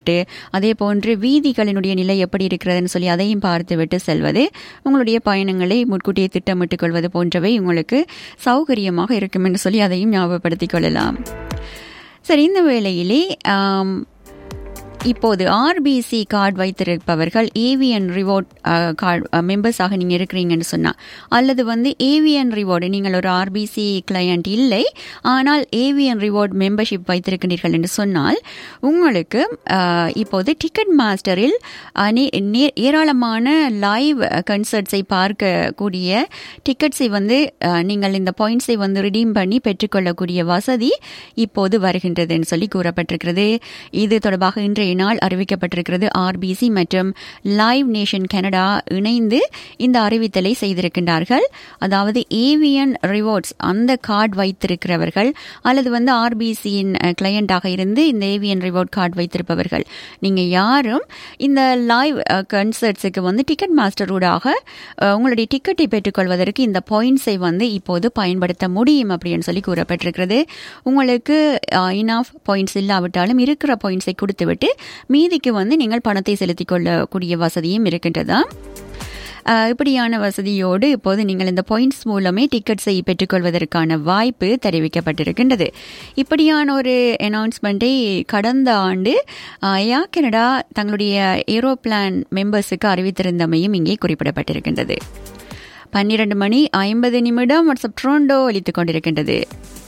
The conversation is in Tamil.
பார்த்துவிட்டு அதே போன்று வீதிகளினுடைய நிலை எப்படி இருக்கிறதுன்னு சொல்லி அதையும் பார்த்துவிட்டு செல்வது உங்களுடைய பயணங்களை முன்கூட்டியே திட்டமிட்டுக் கொள்வது போன்றவை உங்களுக்கு சௌகரியமாக இருக்கும் என்று சொல்லி அதையும் ஞாபகப்படுத்திக் கொள்ளலாம் சரி இந்த வேளையிலே ஆம், இப்போது ஆர்பிசி கார்டு வைத்திருப்பவர்கள் ஏவிஎன் ரிவார்ட் கார்டு மெம்பர்ஸாக நீங்கள் இருக்கிறீங்கன்னு சொன்னால் அல்லது வந்து ஏவிஎன் ரிவார்டு நீங்கள் ஒரு ஆர்பிசி கிளையண்ட் இல்லை ஆனால் ஏவிஎன் ரிவார்ட் மெம்பர்ஷிப் வைத்திருக்கிறீர்கள் என்று சொன்னால் உங்களுக்கு அஹ், இப்போது டிக்கெட் மாஸ்டரில் அனே- நே- ஏராளமான லைவ் கன்சர்ட்ஸை பார்க்கக்கூடிய டிக்கெட்ஸை வந்து அஹ், நீங்கள் இந்த பாயிண்ட்ஸை வந்து ரிடீம் பண்ணி பெற்றுக்கொள்ளக்கூடிய வசதி இப்போது வருகின்றதுன்னு சொல்லி கூறப்பட்டிருக்கிறது இது தொடர்பாக இன்றைய நாள் அறிவிக்கப்பட்டிருக்கிறது ஆர்பிசி மற்றும் லைவ் நேஷன் கனடா இணைந்து இந்த அறிவித்தலை செய்திருக்கின்றார்கள் அதாவது ஏவியன் ரிவார்ட்ஸ் அந்த கார்டு வைத்திருக்கிறவர்கள் அல்லது வந்து ஆர்பிசியின் கிளையண்டாக இருந்து இந்த ஏவியன் ரிவார்ட் கார்டு வைத்திருப்பவர்கள் நீங்க யாரும் இந்த லைவ் கன்சர்ட்ஸுக்கு வந்து டிக்கெட் மாஸ்டர் ஊடாக அஹ், உங்களுடைய டிக்கெட்டை பெற்றுக்கொள்வதற்கு இந்த பாயிண்ட்ஸை வந்து இப்போது பயன்படுத்த முடியும் அப்படின்னு சொல்லி கூறப்பட்டிருக்கிறது உங்களுக்கு இனாஃப் பாயிண்ட்ஸ் இல்லாவிட்டாலும் இருக்கிற பாயிண்ட்ஸை கொடுத்துவிட்டு மீதிக்கு வந்து நீங்கள் பணத்தை செலுத்திக் கொள்ளக்கூடிய வசதியும் இருக்கின்றதா அஹ், இப்படியான வசதியோடு இப்போது நீங்கள் இந்த பாயிண்ட்ஸ் மூலமே டிக்கெட்ஸை பெற்றுக்கொள்வதற்கான வாய்ப்பு தெரிவிக்கப்பட்டிருக்கின்றது இப்படியான ஒரு அனௌன்ஸ்மெண்ட்டை கடந்த ஆண்டு ஏர் கனடா தங்களுடைய ஏரோப்ளான் மெம்பர்ஸுக்கு அறிவித்திருந்தமையும் இங்கே குறிப்பிடப்பட்டிருக்கின்றது பன்னிரண்டு மணி ஐம்பது நிமிடம் வாட்ஸ்அப் ட்ரோண்டோ அளித்துக் கொண்டிருக்கின்றது